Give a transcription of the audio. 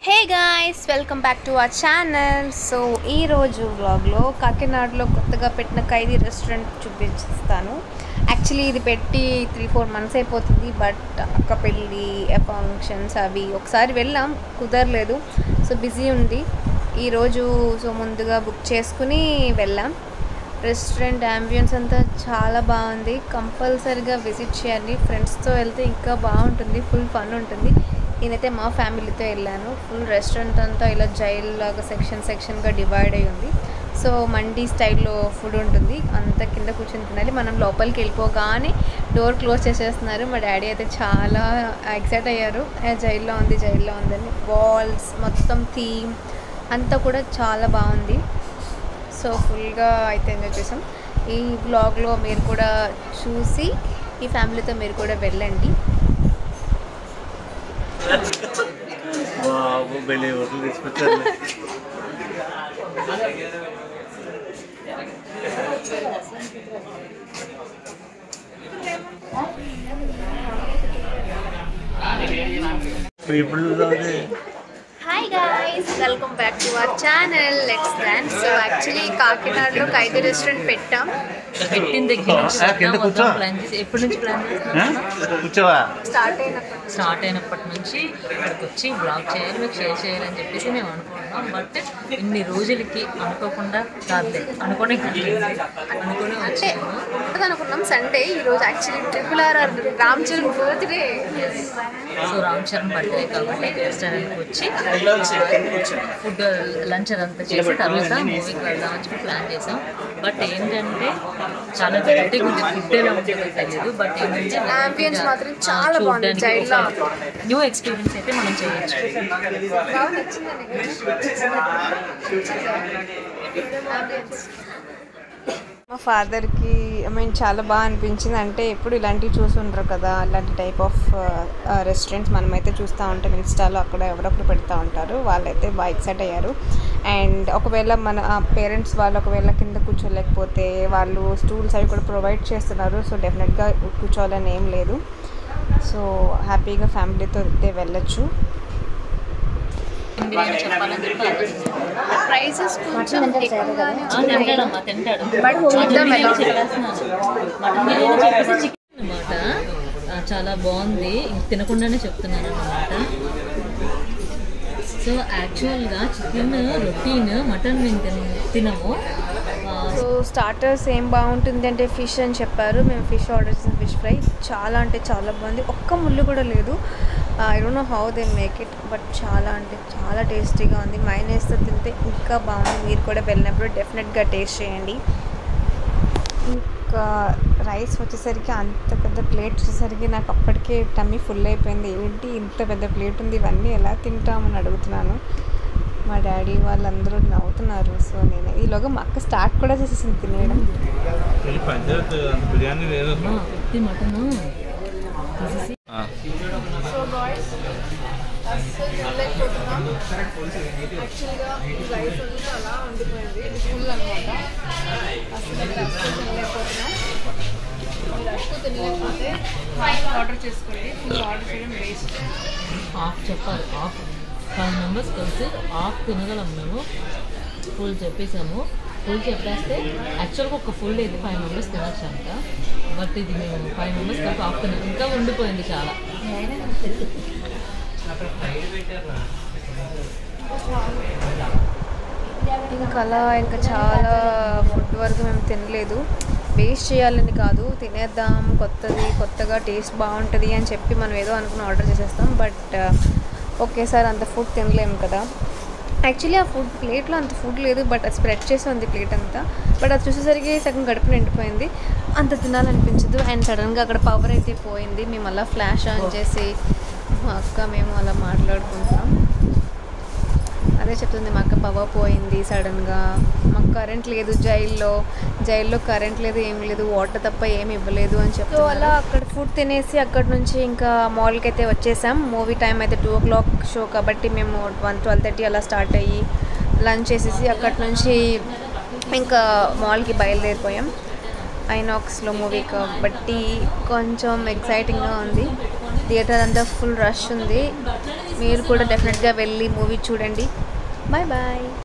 Hey guys welcome back to our channel so ఈరోజు వ్లాగ్లో కాకినాడలో కొత్తగా పెట్టిన ఖైదీ రెస్టారెంట్ చూపిస్తాను యాక్చువల్లీ ఇది పెట్టి త్రీ ఫోర్ మంత్స్ అయిపోతుంది బట్ అక్క పెళ్ళి ఫంక్షన్స్ అవి ఒకసారి వెళ్ళాం కుదరలేదు సో బిజీ ఉంది ఈరోజు సో ముందుగా బుక్ చేసుకుని వెళ్ళాం రెస్టారెంట్ అంబియన్స్ అంతా చాలా బాగుంది కంపల్సరీగా విజిట్ చేయాలి ఫ్రెండ్స్తో వెళ్తే ఇంకా బాగుంటుంది ఫుల్ ఫన్ ఉంటుంది నేనైతే మా ఫ్యామిలీతో వెళ్ళాను ఫుల్ రెస్టారెంట్ అంతా ఇలా జైల్ లాగా సెక్షన్ సెక్షన్గా డివైడ్ అయి ఉంది సో మండీ స్టైల్లో ఫుడ్ ఉంటుంది అంత కింద కూర్చొని తినాలి మనం లోపలికి వెళ్ళిపోగానే డోర్ క్లోజ్ చేసేస్తున్నారు మా డాడీ అయితే చాలా ఎక్సైట్ అయ్యారు "ఏ, జైల్లో ఉంది జైల్లో ఉందని వాల్స్ మొత్తం థీమ్ అంతా కూడా చాలా బాగుంది సో ఫుల్గా అయితే ఎంజాయ్ చేసాం ఈ బ్లాగ్లో మీరు కూడా చూసి ఈ ఫ్యామిలీతో మీరు కూడా వెళ్ళండి బాబు బెలి హోటల్ తీసుకొచ్చారు ఇప్పుడు అది hi guys welcome back to our channel let's dance so actually కాకినాడలో ఖైదీ రెస్టారెంట్ పెట్టాం పెట్టిన దగ్గర నుంచి ఆ, కింద మొత్తం కూర్చో. ప్లాన్ చేసి ఎప్పటి నుంచి ప్లాన్ ఆ? చేస్తున్నాం కూర్చోవా స్టార్ట్ అయినప్పుడు స్టార్ట్ అయినప్పటి నుంచి ఇక్కడికి వచ్చి బ్లాగ్ చేయాలి మీకు షేర్ చేయాలని చెప్పేసి మేము అనుకున్నాం బట్ ఇన్ని రోజులకి అనుకోకుండా కాదులే అనుకునే అనుకునే అంటే వచ్చాము ఉంటుంది అనుకున్నాం సండే ఈరోజు actually triple R Ram Charan birthday so Ram Charan birthday కాబట్టి రెస్టారెంట్కి వచ్చి ఫుడ్ లంచ్ అదంతా చేసి తర్వాత మూవీకి వెళ్దామని చెప్పి ప్లాన్ చేసాం బట్ ఏంటంటే చాలా వెరైటీగా ఉంది ఫుడ్ ఎలా ఉంటుందో తెలియదు బట్ ఏంటంటే Ambience మాత్రం చాలా బాగుంది, జైల్లో. న్యూ ఎక్స్పీరియన్స్ అయితే మనం చేయొచ్చు బాగా నచ్చిందండి మా ఫాదర్కి ఐ మీన్ చాలా బాగా అనిపించింది అంటే ఎప్పుడు ఇలాంటివి చూసుంటారు కదా అలాంటి టైప్ ఆఫ్ రెస్టారెంట్స్ మనమైతే చూస్తూ ఉంటాం ఇన్స్టాలో అక్కడ ఎవరొకరు పెడతా ఉంటారు వాళ్ళైతే బాగా ఎక్సైట్ అయ్యారు అండ్ ఒకవేళ మన పేరెంట్స్ వాళ్ళు ఒకవేళ కింద కూర్చోలేకపోతే వాళ్ళు స్టూల్స్ అవి కూడా ప్రొవైడ్ చేస్తున్నారు సో డెఫినెట్గా కూర్చోవాలని ఏం లేదు సో హ్యాపీగా ఫ్యామిలీతో అయితే వెళ్ళొచ్చు బిర్యానీ చెప్పాలని చెప్పి ఆలోచిస్తున్నాం. ప్రైసెస్ కొంచెం ఎక్కువగానే ఆ, తింటాడమ్మా తింటాడు But చూద్దాం ఎలా మటన్ బిర్యానీ చెప్పేస్తున్నాను. మటన్ బిర్యానీ చెప్పేసి చికెన్ అనమాట చాలా బాగుంది ఇంక తినకుండానే చెప్తున్నాను అనమాట సో యాక్చువల్గా చికెన్ రొటీన్ మటన్ మేము తిన తినము ఆ, సో స్టార్టర్స్ ఏం బాగుంటుంది అంటే ఫిష్ అని చెప్పారు మేము ఫిష్ ఆర్డర్ చేసిన ఫిష్ ఫ్రై చాలా అంటే చాలా బాగుంది ఒక్క ముళ్ళు కూడా లేదు I don't know how they make it but చాలా అంటే చాలా టేస్టీగా ఉంది మైనేస్తో తింటే ఇంకా బాగుంది మీరు కూడా వెళ్ళినప్పుడు డెఫినెట్గా టేస్ట్ చేయండి ఇంకా రైస్ వచ్చేసరికి అంత పెద్ద ప్లేట్ వచ్చేసరికి నాకు అప్పటికే టమ్మీ ఫుల్ అయిపోయింది ఏంటి ఇంత పెద్ద ప్లేట్ ఉంది ఇవన్నీ ఎలా తింటామని అడుగుతున్నాను మా డాడీ వాళ్ళందరూ నవ్వుతున్నారు సో నేను ఈలోగా మా అక్క స్టార్ట్ కూడా చేసేసింది తినేయడం పంచాయత్ అంత బిర్యానీ లేదు అమ్మా, ఉత్తి మటన్ తీసేసి సో బాయ్స్ అస్సలు తినలేకపోతున్నాం యాక్చువల్గా రైస్ అంతా అలా ఉండిపోయింది ఇది ఫుల్ అనమాట అసలు అయితే అస్సలు తినలేకపోతున్నాం మీరు అస్సలు తినలేకపోతే ఫైవ్ ఆర్డర్ చేసుకోండి ఫుల్ ఆర్డర్ చేయడం వేస్ట్ హాఫ్ చెప్పాలి హాఫ్ ఫైవ్ మెంబర్స్ కలిసి హాఫ్ తినగలం మేము ఫుల్ చెప్పేసాము ఫుల్ చెప్పేస్తే యాక్చువల్గా ఒక ఫుల్ అయితే ఫైవ్ మెంబర్స్ తినచ్చు అంట బట్ ఇది మేము ఫైవ్ మెంబర్స్ కలిపి హాఫ్ తిన్నాం ఇంకా ఉండిపోయింది చాలా ఇంకా అలా ఇంకా చాలా ఫుడ్ వరకు మేము తినలేదు వేస్ట్ చేయాలని కాదు తినేద్దాం కొత్తది కొత్తగా టేస్ట్ బాగుంటుంది అని చెప్పి మనం ఏదో అనుకుని ఆర్డర్ చేసేస్తాం బట్ ఒకేసారి అంత ఫుడ్ తినలేము కదా యాక్చువల్లీ ఆ ఫుడ్ ప్లేట్లో అంత ఫుడ్ లేదు బట్ అది స్ప్రెడ్ చేసి ఉంది ప్లేట్ అంతా బట్ అది చూసేసరికి సగం గడుపు నిండిపోయింది అంత తినాలనిపించదు అండ్ సడన్గా అక్కడ పవర్ అయితే పోయింది మేము అలా ఫ్లాష్ ఆన్ చేసి మా అక్క మేము అలా మాట్లాడుకుంటాం అదే చెప్తుంది మా అక్క పవర్ పోయింది సడన్గా మాకు కరెంట్ లేదు జైల్లో జైల్లో కరెంట్ లేదు ఏం లేదు వాటర్ తప్ప ఏమి ఇవ్వలేదు అని చెప్పి సో అలా అక్కడ ఫుడ్ తినేసి అక్కడ నుంచి ఇంకా మాల్కి అయితే వచ్చేసాం మూవీ టైం అయితే టూ ఓ క్లాక్ షో కాబట్టి మేము వన్ ట్వెల్వ్ థర్టీ అలా స్టార్ట్ అయ్యి లంచ్ చేసేసి అక్కడి నుంచి ఇంకా మాల్కి బయలుదేరిపోయాం ఐనాక్స్లో మూవీ కాబట్టి కొంచెం ఎక్సైటింగ్గా ఉంది థియేటర్ అంతా ఫుల్ రష్ ఉంది మీరు కూడా డెఫినెట్గా వెళ్ళి మూవీ చూడండి బాయ్ బాయ్